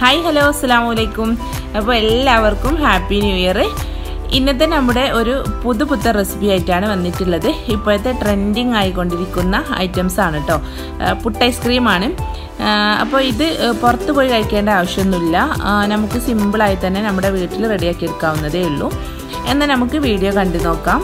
hi hello അസ്സാം വലൈക്കും അപ്പോൾ എല്ലാവർക്കും ഹാപ്പി ന്യൂ ഇയർ ഇന്നത്തെ നമ്മുടെ ഒരു പുതുപുത്ത റെസിപ്പി ആയിട്ടാണ് വന്നിട്ടുള്ളത് ഇപ്പോഴത്തെ ട്രെൻഡിങ് ആയിക്കൊണ്ടിരിക്കുന്ന ഐറ്റംസ് ആണ് കേട്ടോ പുട്ട് ഐസ്ക്രീമാണ് അപ്പോൾ ഇത് പുറത്ത് പോയി കഴിക്കേണ്ട ആവശ്യമൊന്നുമില്ല നമുക്ക് സിമ്പിളായി തന്നെ നമ്മുടെ വീട്ടിൽ റെഡിയാക്കി എടുക്കാവുന്നതേ ഉള്ളൂ എന്നാൽ നമുക്ക് വീഡിയോ കണ്ടു നോക്കാം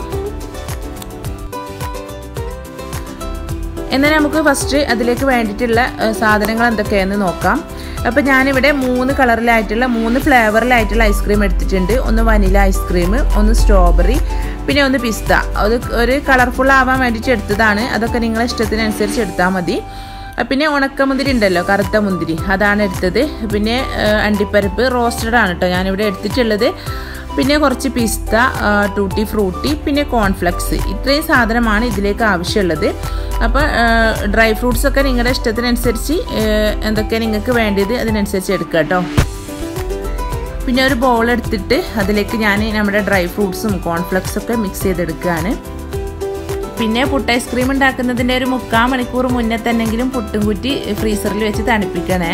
എന്നാൽ നമുക്ക് ഫസ്റ്റ് അതിലേക്ക് വേണ്ടിയിട്ടുള്ള സാധനങ്ങൾ എന്തൊക്കെയാണെന്ന് നോക്കാം അപ്പോൾ ഞാനിവിടെ മൂന്ന് കളറിലായിട്ടുള്ള മൂന്ന് ഫ്ലേവറിലായിട്ടുള്ള ഐസ്ക്രീം എടുത്തിട്ടുണ്ട് ഒന്ന് വനില ഐസ്ക്രീം ഒന്ന് സ്ട്രോബെറി പിന്നെ ഒന്ന് പിസ്ത അത് ഒരു കളർഫുൾ ആവാൻ വേണ്ടിയിട്ട് എടുത്തതാണ് അതൊക്കെ നിങ്ങളെ ഇഷ്ടത്തിനനുസരിച്ച് എടുത്താൽ മതി പിന്നെ ഉണക്കമുന്തിരി ഉണ്ടല്ലോ കറുത്ത മുന്തിരി അതാണ് എടുത്തത് പിന്നെ അണ്ടിപ്പരിപ്പ് റോസ്റ്റഡ് ആണ് കേട്ടോ ഞാനിവിടെ എടുത്തിട്ടുള്ളത് പിന്നെ കുറച്ച് പിസ്ത ടൂട്ടി ഫ്രൂട്ടി പിന്നെ കോൺഫ്ലെക്സ് ഇത്രയും സാധനമാണ് ഇതിലേക്ക് ആവശ്യമുള്ളത് അപ്പോൾ ഡ്രൈ ഫ്രൂട്ട്സ് ഒക്കെ നിങ്ങളുടെ ഇഷ്ടത്തിനനുസരിച്ച് എന്തൊക്കെ നിങ്ങൾക്ക് വേണ്ടത് അതിനനുസരിച്ച് എടുക്കുക കേട്ടോ പിന്നെ ഒരു ബോൾ എടുത്തിട്ട് അതിലേക്ക് ഞാൻ നമ്മുടെ ഡ്രൈ ഫ്രൂട്ട്സും കോൺഫ്ലെക്സും ഒക്കെ മിക്സ് ചെയ്തെടുക്കുകയാണ് പിന്നെ പുട്ട് ഐസ്ക്രീം ഉണ്ടാക്കുന്നതിൻ്റെ ഒരു മുക്കാൽ മണിക്കൂർ മുന്നേ തന്നെങ്കിലും പുട്ടും കുറ്റി ഫ്രീസറിൽ വെച്ച് തണുപ്പിക്കണേ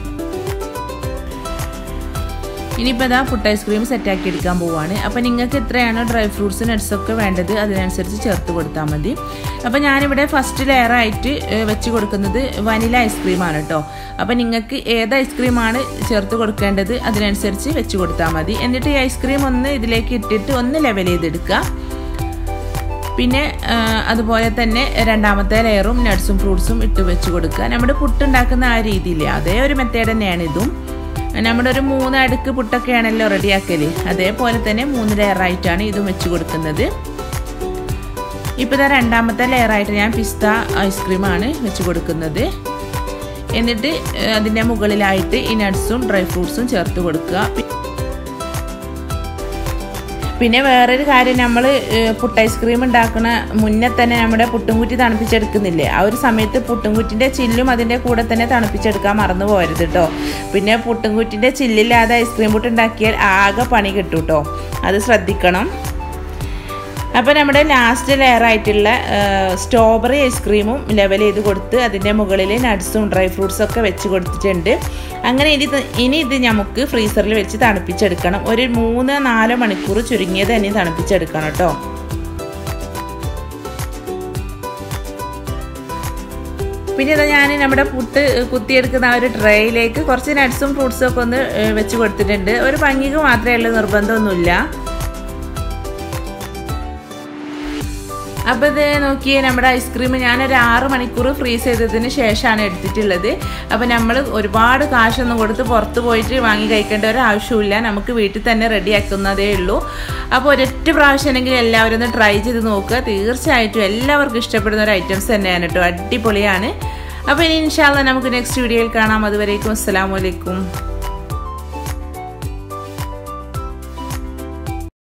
ഇനിയിപ്പോൾ ഇതാ പുട്ട് ഐസ്ക്രീം സെറ്റാക്കി എടുക്കാൻ പോവുകയാണ് അപ്പോൾ നിങ്ങൾക്ക് എത്രയാണോ ഡ്രൈ ഫ്രൂട്ട്സ് നട്ട്സൊക്കെ വേണ്ടത് അതിനനുസരിച്ച് ചേർത്ത് കൊടുത്താൽ മതി അപ്പോൾ ഞാനിവിടെ ഫസ്റ്റ് ലെയറായിട്ട് വെച്ച് കൊടുക്കുന്നത് വനില ഐസ്ക്രീമാണ് കേട്ടോ അപ്പോൾ നിങ്ങൾക്ക് ഏത് ഐസ്ക്രീമാണ് ചേർത്ത് കൊടുക്കേണ്ടത് അതിനനുസരിച്ച് വെച്ച് കൊടുത്താൽ മതി എന്നിട്ട് ഈ ഐസ്ക്രീം ഒന്ന് ഇതിലേക്ക് ഇട്ടിട്ട് ഒന്ന് ലെവൽ ചെയ്തെടുക്കുക പിന്നെ അതുപോലെ തന്നെ രണ്ടാമത്തെ ലെയറും നട്ട്സും ഫ്രൂട്ട്സും ഇട്ട് വെച്ച് കൊടുക്കുക നമ്മുടെ പുട്ടുണ്ടാക്കുന്ന ആ രീതിയിൽ അതേ ഒരു മെത്തേഡ് തന്നെയാണ് ഇതും നമ്മുടെ ഒരു മൂന്ന് അടുക്ക് പുട്ടൊക്കെയാണല്ലോ റെഡിയാക്കല് അതേപോലെ തന്നെ മൂന്ന് ലെയറായിട്ടാണ് ഇതും വെച്ച് കൊടുക്കുന്നത് ഇപ്പോൾ ഇതാ രണ്ടാമത്തെ ലെയറായിട്ട് ഞാൻ പിസ്ത ഐസ്ക്രീമാണ് വെച്ച് കൊടുക്കുന്നത് എന്നിട്ട് അതിൻ്റെ മുകളിലായിട്ട് ഈ നട്ട്സും ഡ്രൈ ഫ്രൂട്ട്സും ചേർത്ത് കൊടുക്കുക പിന്നെ വേറൊരു കാര്യം നമ്മൾ പുട്ട് ഐസ്ക്രീം ഉണ്ടാക്കുന്ന മുന്നേ തന്നെ നമ്മുടെ പുട്ടുംകുറ്റി തണുപ്പിച്ചെടുക്കുന്നില്ലേ ആ ഒരു സമയത്ത് പുട്ടുംകുറ്റിൻ്റെ ചില്ലും അതിൻ്റെ കൂടെ തന്നെ തണുപ്പിച്ചെടുക്കാൻ മറന്നു പോരുത് കേട്ടോ പിന്നെ പുട്ടുംകുറ്റിൻ്റെ ചില്ലില്ലാതെ ഐസ്ക്രീം പുട്ട് ഉണ്ടാക്കിയാൽ ആകെ പണി കിട്ടും കേട്ടോ അത് ശ്രദ്ധിക്കണം അപ്പോൾ നമ്മുടെ ലാസ്റ്റ് ലെയർ ആയിട്ടുള്ള സ്ട്രോബെറി ഐസ്ക്രീമും ലെവൽ ചെയ്ത് കൊടുത്ത് അതിൻ്റെ മുകളിൽ നട്ട്സും ഡ്രൈ ഫ്രൂട്ട്സും ഒക്കെ വെച്ച് കൊടുത്തിട്ടുണ്ട് അങ്ങനെ ഇനി ഇനി ഇത് നമുക്ക് ഫ്രീസറിൽ വെച്ച് തണുപ്പിച്ചെടുക്കണം ഒരു മൂന്ന് നാല് മണിക്കൂർ ചുരുങ്ങിയത് തന്നെ തണുപ്പിച്ചെടുക്കണം കേട്ടോ പിന്നെ ഇതാ ഞാൻ നമ്മുടെ പുട്ട് കുത്തിയെടുക്കുന്ന ആ ഒരു ട്രേയിലേക്ക് കുറച്ച് നട്ട്സും ഫ്രൂട്ട്സും ഒക്കെ ഒന്ന് വെച്ച് കൊടുത്തിട്ടുണ്ട് ഒരു ഭംഗിക്ക് മാത്രമേ ഉള്ളൂ നിർബന്ധമൊന്നുമില്ല അപ്പോൾ ഇത് നോക്കിയേ നമ്മുടെ ഐസ്ക്രീം ഞാനൊരു ആറ് മണിക്കൂർ ഫ്രീസ് ചെയ്തതിന് ശേഷമാണ് എടുത്തിട്ടുള്ളത് അപ്പോൾ നമ്മൾ ഒരുപാട് കാശൊന്നും കൊടുത്ത് പുറത്ത് പോയിട്ട് വാങ്ങി കഴിക്കേണ്ട ഒരു ആവശ്യമില്ല നമുക്ക് വീട്ടിൽ തന്നെ റെഡിയാക്കുന്നതേ ഉള്ളൂ അപ്പോൾ ഒരൊറ്റ പ്രാവശ്യമെങ്കിൽ എല്ലാവരും ഒന്ന് ട്രൈ ചെയ്ത് നോക്കുക തീർച്ചയായിട്ടും എല്ലാവർക്കും ഇഷ്ടപ്പെടുന്ന ഒരു ഐറ്റംസ് തന്നെയാണ് കേട്ടോ അടിപൊളിയാണ് അപ്പോൾ ഇനി ഇൻഷാല്ല നമുക്ക് നെക്സ്റ്റ് വീഡിയോയിൽ കാണാം അതുവരേക്കും അസ്സാം വലൈക്കും